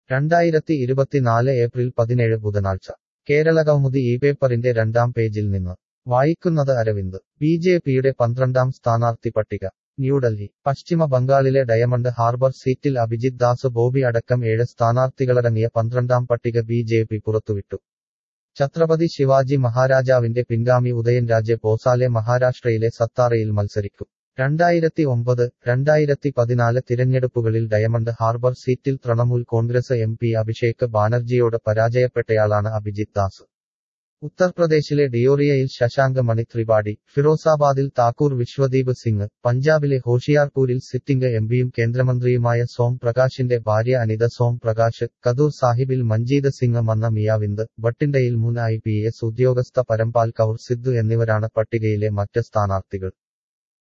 രണ്ടായിരത്തി ഇരുപത്തിനാല് ഏപ്രിൽ പതിനേഴ് ബുധനാഴ്ച കേരളകൗമുദി ഈ പേപ്പറിന്റെ രണ്ടാം പേജിൽ നിന്ന് വായിക്കുന്നത് അരവിന്ദ് ബി ജെ പിയുടെ പന്ത്രണ്ടാം സ്ഥാനാർത്ഥി പട്ടിക ന്യൂഡൽഹി പശ്ചിമ ബംഗാളിലെ ഡയമണ്ട് ഹാർബർ സീറ്റിൽ അഭിജിത് ദാസ് ബോബി അടക്കം ഏഴ് സ്ഥാനാർത്ഥികളടങ്ങിയ പന്ത്രണ്ടാം പട്ടിക ബി ജെ പി പുറത്തുവിട്ടു ഛത്രപതി ശിവാജി മഹാരാജാവിന്റെ പിൻഗാമി ഉദയൻരാജെ പോസാലെ മഹാരാഷ്ട്രയിലെ സത്താറയിൽ മത്സരിക്കും രണ്ടായിരത്തി ഒമ്പത് രണ്ടായിരത്തി പതിനാല് തിരഞ്ഞെടുപ്പുകളിൽ ഡയമണ്ട് ഹാർബർ സീറ്റിൽ തൃണമൂൽ കോൺഗ്രസ് എം പി അഭിഷേക് ബാനർജിയോട് പരാജയപ്പെട്ടയാളാണ് അഭിജിത് ദാസ് ഉത്തർപ്രദേശിലെ ഡിയോറിയയിൽ ശശാങ്ക് മണി ത്രിപാഠി ഫിറോസാബാദിൽ താക്കൂർ വിശ്വദീപ് സിംഗ് പഞ്ചാബിലെ ഹോഷിയാർപൂരിൽ സിറ്റിംഗ് എംപിയും കേന്ദ്രമന്ത്രിയുമായ സോം പ്രകാശിന്റെ ഭാര്യ അനിത സോം പ്രകാശ് കദൂർ സാഹിബിൽ മഞ്ജീത് സിംഗ് മന്ന മിയാവിന്ദ് ബട്ടിണ്ടയിൽ മുൻ ഐ പി എസ് ഉദ്യോഗസ്ഥ പരംപാൽ കൗർ സിദ്ധു എന്നിവരാണ് പട്ടികയിലെ മറ്റ് സ്ഥാനാർത്ഥികൾ